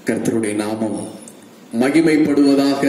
கர்த்தருடைய நாமம் மகிமைப்படுவதாக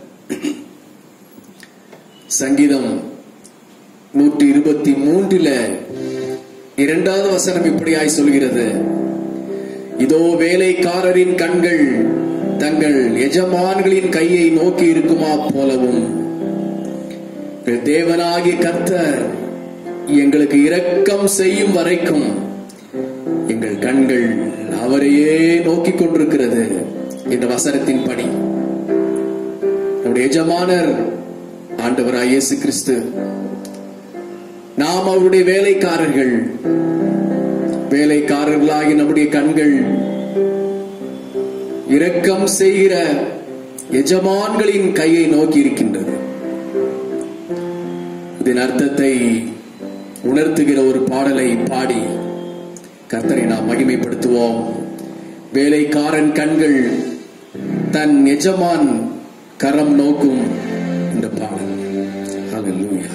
சங்கீதம் நூற்றி இருபத்தி மூன்றில இரண்டாவது வசனம் இப்படியாய் சொல்கிறது இதோ வேலைக்காரரின் கண்கள் தங்கள் எஜமான்களின் கையை நோக்கி இருக்குமா போலவும் எங்கள் தேவனாகிய கர்த்தர் எங்களுக்கு இரக்கம் செய்யும் வரைக்கும் எங்கள் கண்கள் அவரையே நோக்கிக் கொண்டிருக்கிறது என்ற வசனத்தின் படி நம்முடைய எஜமானர் ஆண்டவராய் இயேசு கிறிஸ்து நாம் அவருடைய வேலைக்காரர்கள் வேலைக்காரர்களாகி நம்முடைய கண்கள் இரக்கம் செய்கிற எஜமான்களின் கையை நோக்கி இருக்கின்றது இதன் அர்த்தத்தை உணர்த்துகிற ஒரு பாடலை பாடி கர்த்தரை நாம் மகிமைப்படுத்துவோம் வேலைக்காரன் கண்கள் தன் எஜமான் கரம் நோக்கும் இந்த பாடல் ஹalleluya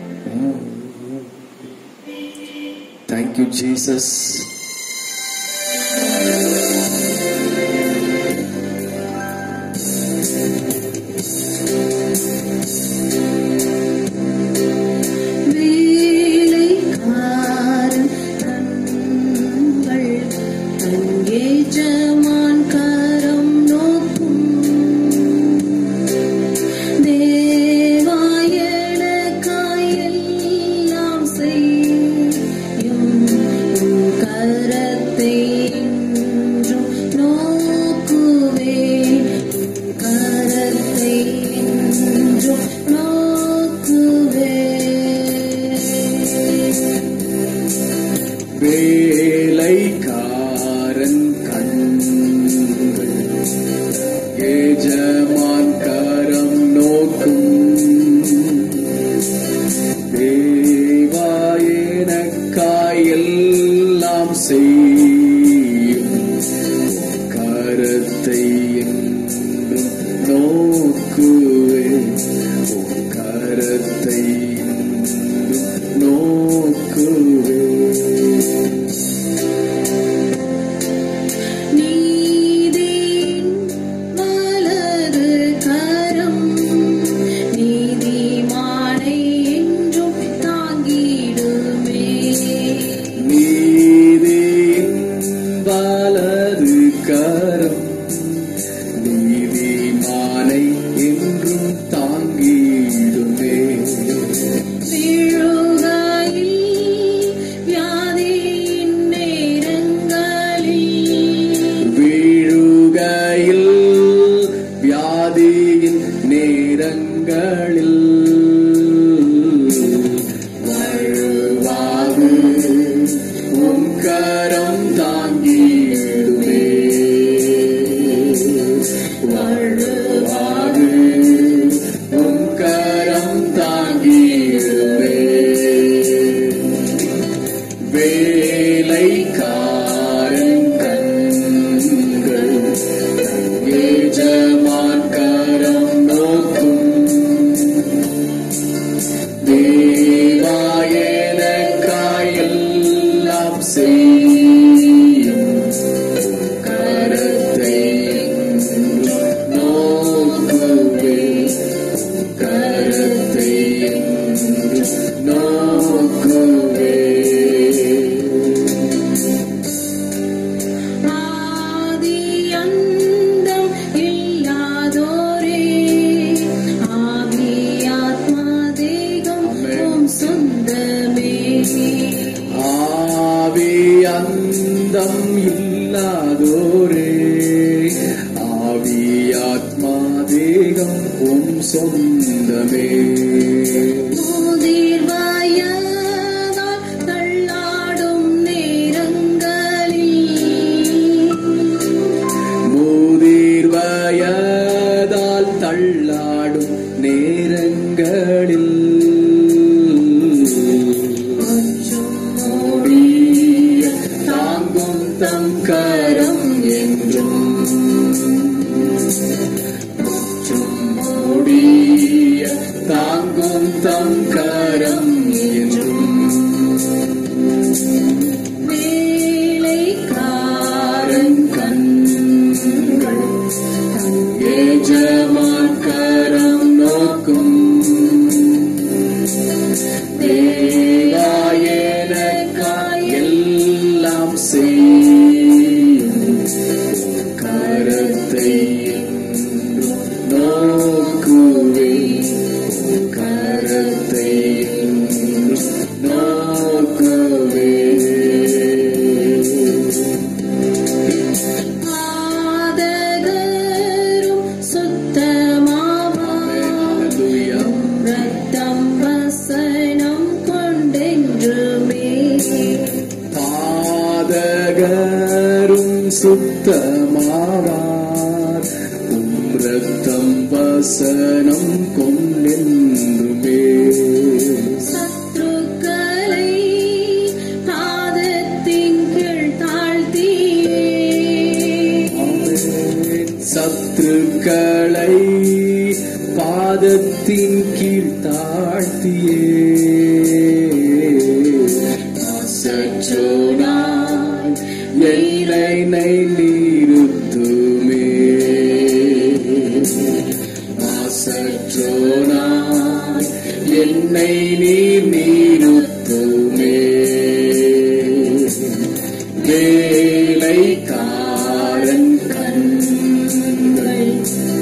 thank you jesus வேலைக்காரன் கண்கள் தன் எஜமான் கரம் நோக்கும் தேவாய எனக்காய் எல்லாம் செய்யும் உன் கரத்தை என்றும் நோக்குவேன் உன் கரத்தை என்றும் நோக்குவேன் வேலைக்காரன் கண்கள் எஜமான் கரம் நோக்கும் தேவாயனக்காய் எல்லாம் செய்யும் கரத்தை என்றும் நோக்குவேன் உன் கரத்தை என்றும் நோக்குவேன் நீதியின் வலது கரம் நீதிமானை என்றும் தாங்கிடுமே நீதியின் வலது கரம் நீதிமானை என்றும் தாங்கிடுமே விழுகையில் வியாதியின் நேரங்களில் வீழுகையில் வியாதியின் நேரங்களில் வாழ்வாகு உன் கரம் தாங்கிடுமே வாழ்வாகு உன் கரம் தாங்கிடுமே வேலைக்காரன் கண்கள் எஜமான் கரம் நோக்கும் தேவாயனக்காய் எல்லாம் செய்யும் கரத்தை என்றும் நோக்குவேன் கரத்தை என்றும் நோக்குவேன் ஆதி அந்தம் இல்லாதோரே ஆவி ஆத்மா தேகம் உம் சொந்தமே ஆவி அந்தம் இல்லாதோரே ஆவி ஆத்மா தேகம் உம் சொந்தமே முதிர் வயதால் தள்ளாடும் நேரங்களில் மூதீர் வயதால் தள்ளாடும் நேரங்களில் மூடிய தாங்கும் தம் கரம் என்றும் மூடிய தாங்கும் தம் கரம் என்றும் வேலைக்காரன் கண்கள் தேவா எனக்காய் எல்லாம் செய்யும் கரத்தை என்றும் நோக்குவே கரத்தை என்றும் நோக்குவே ஆதகரும் சுத்தமாவார் Hallelujah. ரத்தம் வசனம் கொண்டென்றுமே பாதகரும் சுத்தமாவார் உம் ரத்தம் வசனம் கொண்டென்றுமே சத்ருக்களை பாதத்தின் கீழ் தாழ்த்தியே ஆமென். சத்துருக்களை பாதத்தின் கீழ் தாழ்த்தியே சற்றோனாய் என்னை நிறுத்துமே சற்றோனாய் என்னை நீர் நிறுத்துமே வேலைக்காரன் கண்கள்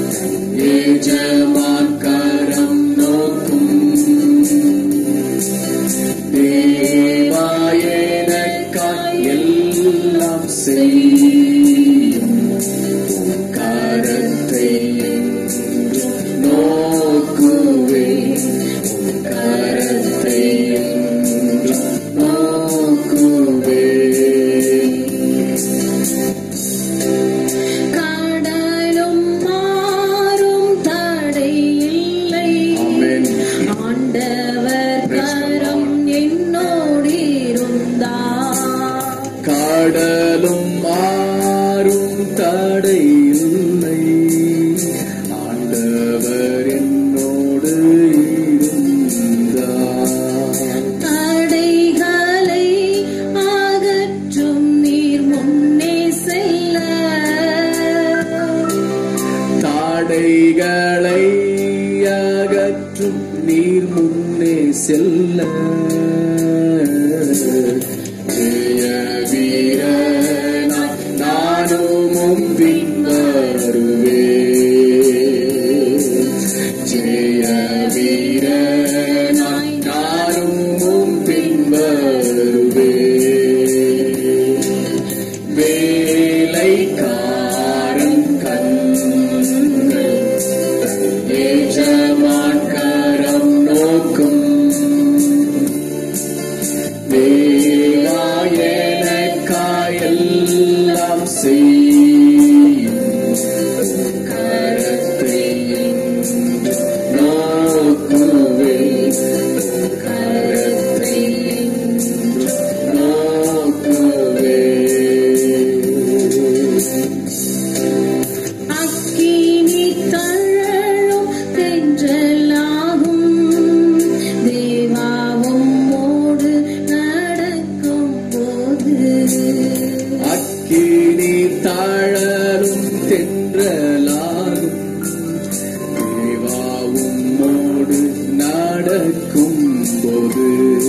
ஏஜமான் கரம் நோக்கும் தேவாயனக்காய் எல்லாம் செய்யும் உம் கரத்தை என்றும் நோக்குவே உம் கரத்தை என்றும் நோக்குவே கடலும் மாறும் தடை இல்லை Amen. ஆண்டவர் கரம் என்னோடு இருந்தார் கடலும் மாறும் தடை இல்லை ஆண்டவர் என்னோடு இருந்தார் தடைகளை அகற்றும் நீர் முன்னே செல்ல தாடைகளை அகற்றும் நீர் முன்னே செல்ல ஜெய வீரனாய் நானும் உம் பின் வருவேன் ஜெய வீரனாய் நானும் உம் பின் வருவேன் வேலைக்காரன் கண்கள் ஏஜமான் கரம் நோக்கும் தேவாயனக்காயெல்லாம் செய்யும் கரத்தை என்று நோக்குவே கரத்தை என்று நோக்குவே அக்கினி தழலும் தென்றலாகும் தேவாவும் மோடு நடக்கும் போது அக்கினி தாழலும் தென்றலாலும் தேவாவும் மோடு நடக்கும் போது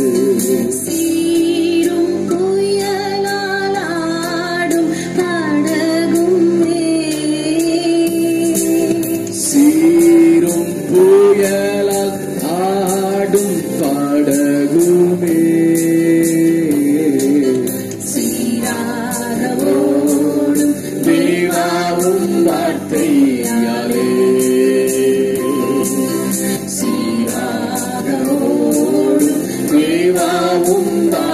சீரும் புயலால் ஆடும் படகுமே சீரும் புயலால் ஆடும் படகுமே சீராக ஓடும் தேவாவும் வார்த்தையாலே சீராக ஓடும் தேவாவும் வார்த்தையாலே